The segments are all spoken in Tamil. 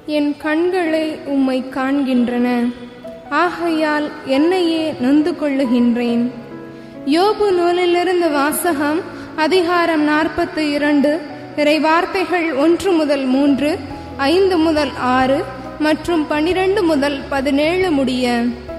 என் கண்களே உம்மை காண்கின்றன ஆகையால் என்னையே நொந்து கொள்ளுகின்றேன் யோபு நூலிலிருந்து வாசகம் அதிகாரம் நாற்பத்தி இரண்டு இறை வார்த்தைகள் ஒன்று முதல் மூன்று ஐந்து முதல் ஆறு மற்றும் பனிரெண்டு முதல் பதினேழு முடிய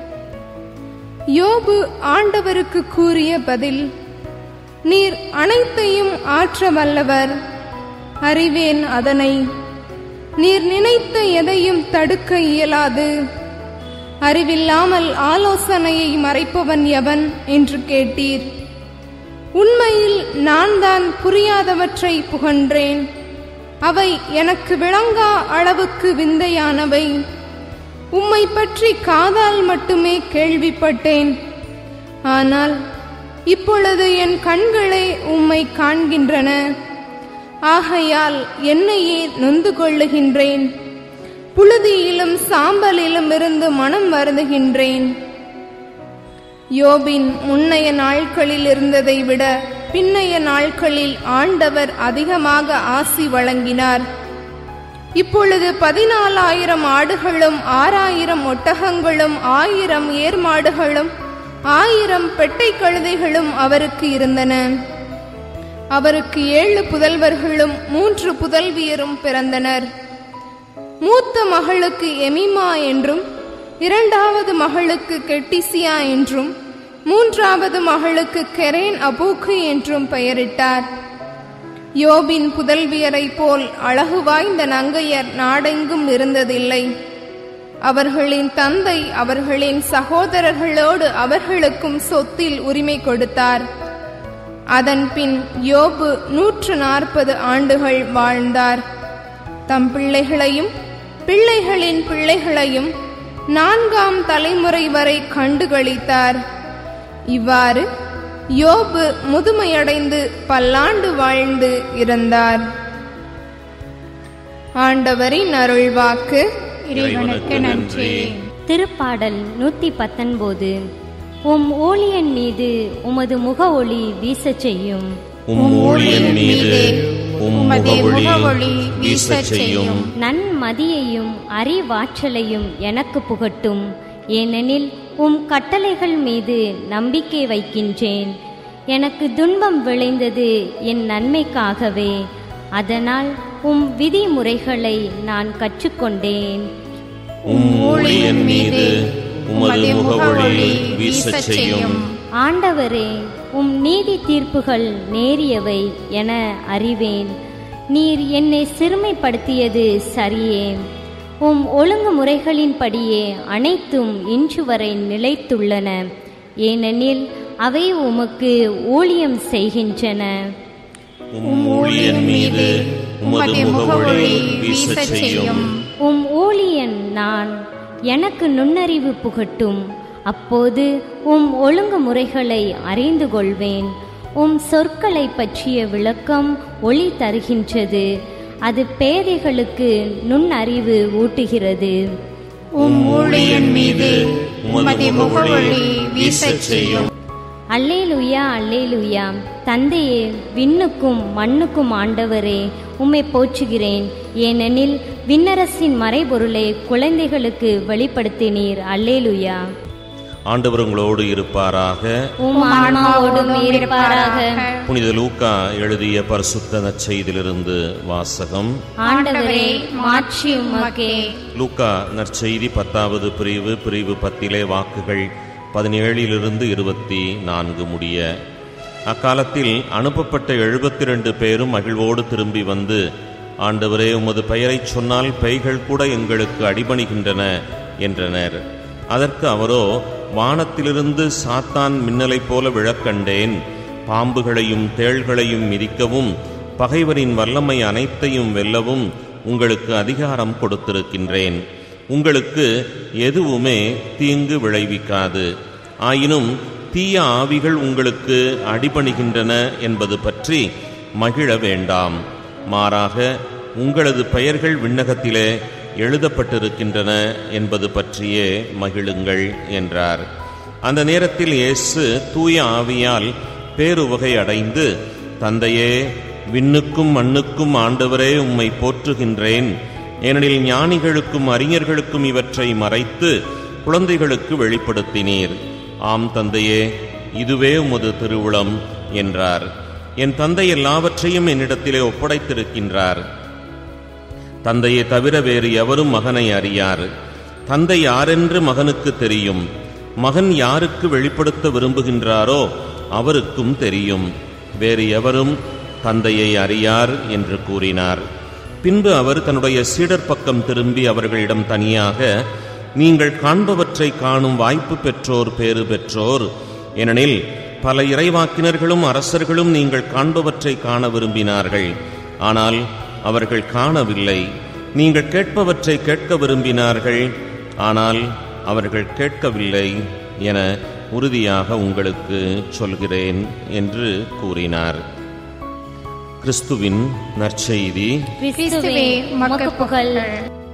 யோபு ஆண்டவருக்கு கூறிய பதில் நீர் அனைத்தையும் ஆற்ற வல்லவர் அறிவேன் அதனை நீர் நினைத்த எதையும் தடுக்க இயலாது அறிவில்லாமல் ஆலோசனையை மறைப்பவன் எவன் என்று கேட்டீர் உண்மையில் நான் தான் புரியாதவற்றை புகன்றேன் அவை எனக்கு விளங்கா அளவுக்கு விந்தையானவை உம்மை பற்றி காதால் மட்டுமே கேள்விப்பட்டேன் ஆனால் இப்பொழுது என் கண்களே உம்மை காண்கின்றன ஆகையால் என்னையே நொந்து கொள்ளுகின்றேன் புழுதியிலும் சாம்பலிலும் இருந்து மனம் வருந்துகின்றேன் யோபின் முன்னைய நாட்களில் இருந்ததை விட பின்னைய நாட்களில் ஆண்டவர் அதிகமாக ஆசி வழங்கினார் இப்பொழுது பதினாலாயிரம் ஆடுகளும் ஆறாயிரம் ஒட்டகங்களும் ஆயிரம் ஏர்மாடுகளும் ஆயிரம் பெட்டை கழுதைகளும் அவருக்கு இருந்தன அவருக்கு ஏழு புதல்வர்களும் மூன்று புதல்வியரும் பிறந்தனர் மூத்த மகளுக்கு எமிமா என்றும் இரண்டாவது மகளுக்கு கெட்டிசியா என்றும் மூன்றாவது மகளுக்கு கெரேன் அபூக்கு என்றும் பெயரிட்டார் யோபின் புதல்வியரைப் போல் அழகு வாய்ந்த நங்கையர் நாடெங்கும் இருந்ததில்லை அவர்களின் தந்தை அவர்களின் சகோதரர்களோடு அவர்களுக்கும் சொத்தில் உரிமை கொடுத்தார் அதன் பின் யோபு நூற்று நாற்பது ஆண்டுகள் வாழ்ந்தார் தம் பிள்ளைகளையும் பிள்ளைகளின் பிள்ளைகளையும் நான்காம் தலைமுறை வரை கண்டுகளித்தார் இவ்வாறு யோபு முதுமையடைந்து பல்லாண்டு வாழ்ந்து இறந்தார் ஆண்டவரின் அருள்வாக்கு இறைவனுக்கு நன்றி திருப்பாடல் நூத்தி பத்தொன்பது உம் ஊழியன் மீது உமது முக ஒளி வீசச் செய்யும் உம் ஊழியன் மீது உமது முகவொளி வீசச் செய்யும் நன்மதியையும் அறிவாற்றலையும் எனக்கு புகட்டும் ஏனெனில் உம் கட்டளைகள் மீது நம்பிக்கை வைக்கின்றேன் எனக்கு துன்பம் விளைந்தது என் நன்மைக்காகவே அதனால் உம் விதிமுறைகளை நான் கற்றுக்கொண்டேன் உம் ஊழியன் மீது உமது முகவொளி வீசச் செய்யும் ஆண்டவரே உம் நீதி தீர்ப்புகள் நேரியவை என அறிவேன் நீர் என்னை சிறுமைப்படுத்தியது சரியே உம் ஒழுங்குமுறைகளின்படியே அனைத்தும் இன்று வரை நிலைத்துள்ளன ஏனெனில் அவை உமக்கு ஊழியம் செய்கின்றன உம் ஊழியன் மீது உமது முகவொளி வீசச் செய்யும் உம் ஊழியன் நான் எனக்கு நுண்ணறிவு புகட்டும் அப்போது உம் ஒழுங்குமுறைகளை அறிந்து கொள்வேன் உம் சொற்களை பற்றிய விளக்கம் ஒளி தருகின்றது அது பேதைகளுக்கு நுண்ணறிவு ஊட்டுகிறது உம் ஊழியன் மீது உமது முகவொளி வீசச் செய்யும் அல்லேலுயா அல்லேலுயா தந்தையே விண்ணுக்கும் மண்ணுக்கும் ஆண்டவரே உம்மை போற்றுகிறேன் ஏனெனில் விண்ணரசின் மறைபொருளை குழந்தைகளுக்கு வெளிப்படுத்தினீர் அல்லேலுயா ஆண்டவர் உங்களோடு இருப்பாராக உம் ஆன்மாவோடும் இருப்பாராக புனித லூக்கா எழுதிய பரிசுத்த நற்செய்தியிலிருந்து வாசகம் ஆண்டவரே மாட்சி உமக்கே லூக்கா நற்செய்தி பத்தாவது பிரிவு பிரிவு பத்திலே வாக்குகள் பதினேழிலிருந்து இருபத்தி நான்கு முடிய அக்காலத்தில் அனுப்பப்பட்ட எழுபத்தி ரெண்டு பேரும் மகிழ்வோடு திரும்பி வந்து ஆண்டவரே உமது பெயரைச் சொன்னால் பெய்கள் கூட எங்களுக்கு அடிபணிகின்றன என்றனர் அதற்கு அவரோ வானத்திலிருந்து சாத்தான் மின்னலைப் போல விழக்கண்டேன் பாம்புகளையும் தேள்களையும் மிதிக்கவும் பகைவரின் வல்லமை அனைத்தையும் வெல்லவும் உங்களுக்கு அதிகாரம் கொடுத்திருக்கின்றேன் உங்களுக்கு எதுவுமே தீங்கு விளைவிக்காது ஆயினும் தீய ஆவிகள் உங்களுக்கு அடிபணிகின்றன என்பது பற்றி மகிழ வேண்டாம் மாறாக உங்களது பெயர்கள் விண்ணகத்திலே எழுதப்பட்டிருக்கின்றன என்பது பற்றியே மகிழுங்கள் என்றார் அந்த நேரத்தில் இயேசு தூய ஆவியால் பேருவகை அடைந்து தந்தையே விண்ணுக்கும் மண்ணுக்கும் ஆண்டவரே உம்மை போற்றுகின்றேன் ஏனெனில் ஞானிகளுக்கும் அறிஞர்களுக்கும் இவற்றை மறைத்து குழந்தைகளுக்கு வெளிப்படுத்தினீர் ஆம் தந்தையே இதுவே உமது திருவுளம் என்றார் என் தந்தை எல்லாவற்றையும் என்னிடத்திலே ஒப்படைத்திருக்கின்றார் தந்தையை தவிர வேறு எவரும் மகனை அறியார் தந்தை யாரென்று மகனுக்கு தெரியும் மகன் யாருக்கு வெளிப்படுத்த விரும்புகின்றாரோ அவருக்கும் தெரியும் வேறு எவரும் தந்தையை அறியார் என்று கூறினார் பின்பு அவர் தன்னுடைய சீடர் பக்கம் திரும்பி அவர்களிடம் தனியாக நீங்கள் காண்பவற்றை காணும் வாய்ப்பு பெற்றோர் பேறு பெற்றோர் ஏனெனில் பல இறைவாக்கினர்களும் அரசர்களும் நீங்கள் காண்பவற்றை காண விரும்பினார்கள் ஆனால் அவர்கள் காணவில்லை நீங்கள் கேட்பவற்றை கேட்க விரும்பினார்கள் ஆனால் அவர்கள் கேட்கவில்லை என உறுதியாக உங்களுக்கு சொல்கிறேன் என்று கூறினார் கிறிஸ்துவின் நற்செய்தி கிறிஸ்துவே உமக்கு புகழ்